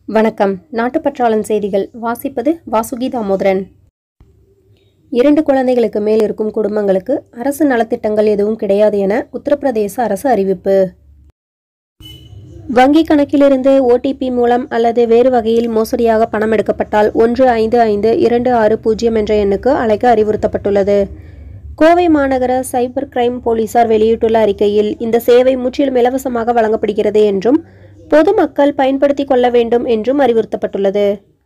வணக்கம் நாட்டுப்பற்றாளன் செய்திகள் வாசிப்பது வாசுகி தாமோதரன் இரண்டு குழந்தைகளுக்கு மேல் இருக்கும் குடும்பங்களுக்கு அரசு நலத்திட்டங்கள் எதுவும் கிடையாது என உத்தரப்பிரதேச அரசு அறிவிப்பு வங்கி கணக்கிலிருந்து ஓடிபி மூலம் அல்லது வேறு வகையில் மோசடியாக பணம் எடுக்கப்பட்டால் ஒன்று ஐந்து ஐந்து இரண்டு ஆறு பூஜ்ஜியம் என்ற எண்ணுக்கு அழைக்க அறிவுறுத்தப்பட்டுள்ளது கோவை மாநகர சைபர் கிரைம் போலீசார் வெளியிட்டுள்ள அறிக்கையில் இந்த சேவை முற்றிலும் இலவசமாக வழங்கப்படுகிறது என்றும் பொதுமக்கள் பயன்படுத்திக் கொள்ள வேண்டும் என்றும் அறிவுறுத்தப்பட்டுள்ளது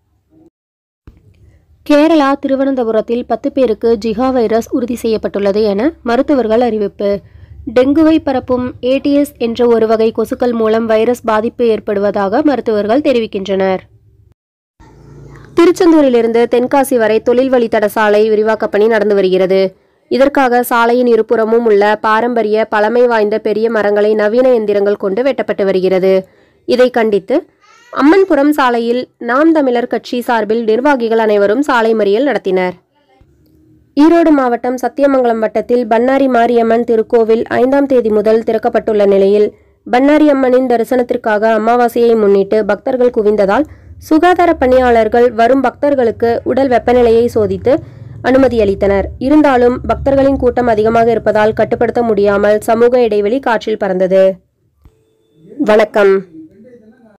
கேரளா திருவனந்தபுரத்தில் பத்து பேருக்கு ஜிகா வைரஸ் உறுதி செய்யப்பட்டுள்ளது என மருத்துவர்கள் அறிவிப்பு டெங்குவை பரப்பும் ஏடிஎஸ் என்ற ஒரு வகை கொசுக்கள் மூலம் வைரஸ் பாதிப்பு ஏற்படுவதாக மருத்துவர்கள் தெரிவிக்கின்றனர் திருச்செந்தூரிலிருந்து தென்காசி வரை தொழில் வழித்தட சாலை விரிவாக்க பணி நடந்து வருகிறது இதற்காக சாலையின் இருபுறமும் உள்ள பாரம்பரிய பழமை வாய்ந்த பெரிய மரங்களை நவீன எந்திரங்கள் கொண்டு வெட்டப்பட்டு வருகிறது இதை கண்டித்து அம்மன்புரம் சாலையில் நாம் தமிழர் கட்சி சார்பில் நிர்வாகிகள் அனைவரும் சாலை மறியல் நடத்தினர் ஈரோடு மாவட்டம் சத்தியமங்கலம் வட்டத்தில் பன்னாரி மாரியம்மன் திருக்கோவில் ஐந்தாம் தேதி முதல் திறக்கப்பட்டுள்ள நிலையில் பன்னாரி அம்மனின் தரிசனத்திற்காக அமாவாசையை முன்னிட்டு பக்தர்கள் குவிந்ததால் சுகாதார பணியாளர்கள் வரும் பக்தர்களுக்கு உடல் வெப்பநிலையை சோதித்து அனுமதி அளித்தனர் இருந்தாலும் பக்தர்களின் கூட்டம் அதிகமாக இருப்பதால் கட்டுப்படுத்த முடியாமல் சமூக இடைவெளி காற்றில் பறந்தது வணக்கம்